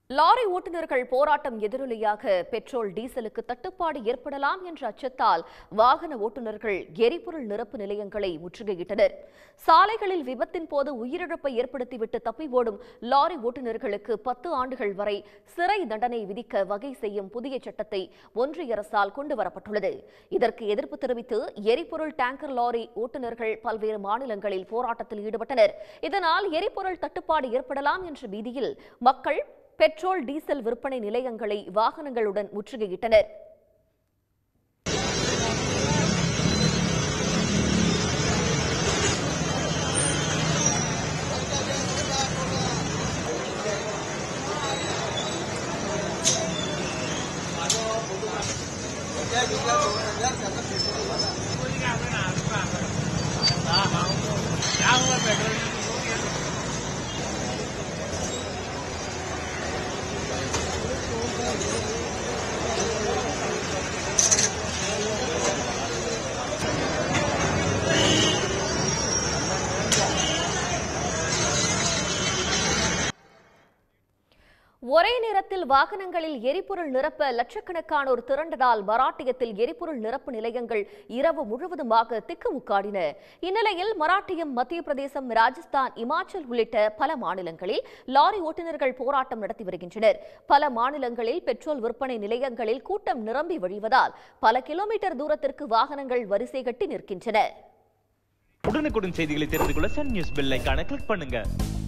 lorry ஓட்டுநர்கள் போராட்டம் எதிரொலியாக பெட்ரோல் டீசலுக்கு தட்டுப்பாடு ஏற்படலாம் என்ற அச்சத்தால் வாகன ஓட்டுநர்கள் எரிபொருள் நிரப்பு நிலையங்களை முற்றுகையிட்டனர் சாலைகளில் விபத்தின் போது உயிரிழப்பை ஏற்படுத்திவிட்டு தப்பி ஓடும் லாரி ஓட்டுநர்களுக்கு பத்து ஆண்டுகள் வரை சிறை தண்டனை விதிக்க வகை செய்யும் புதிய சட்டத்தை ஒன்றிய அரசால் கொண்டு வரப்பட்டுள்ளது இதற்கு எதிர்ப்பு தெரிவித்து எரிபொருள் டேங்கர் லாரி ஓட்டுநர்கள் பல்வேறு மாநிலங்களில் போராட்டத்தில் ஈடுபட்டனர் இதனால் எரிபொருள் தட்டுப்பாடு ஏற்படலாம் என்ற பீதியில் மக்கள் பெட்ரோல் டீசல் விற்பனை நிலையங்களை வாகனங்களுடன் முற்றுகையிட்டனர் ஒரே நேரத்தில் வாகனங்களில் எரிபொருள் நிரப்ப லட்சக்கணக்கானோர் திரண்டதால் மராட்டியத்தில் எரிபொருள் நிரப்பு நிலையங்கள் இரவு முழுவதுமாக திக்குமுக்காடின இந்நிலையில் மராட்டியம் மத்திய பிரதேசம் ராஜஸ்தான் இமாச்சல் உள்ளிட்ட பல மாநிலங்களில் லாரி ஓட்டுநர்கள் போராட்டம் நடத்தி வருகின்றனர் பல மாநிலங்களில் பெட்ரோல் விற்பனை நிலையங்களில் கூட்டம் நிரம்பி வழிவதால் பல கிலோமீட்டர் தூரத்திற்கு வாகனங்கள் வரிசை கட்டி நிற்கின்றன உடனுக்குடன் செய்திகளை தெரிந்து கொள்ள சன் நியூஸ் பெல் ஐகானை கிளிக் பண்ணுங்க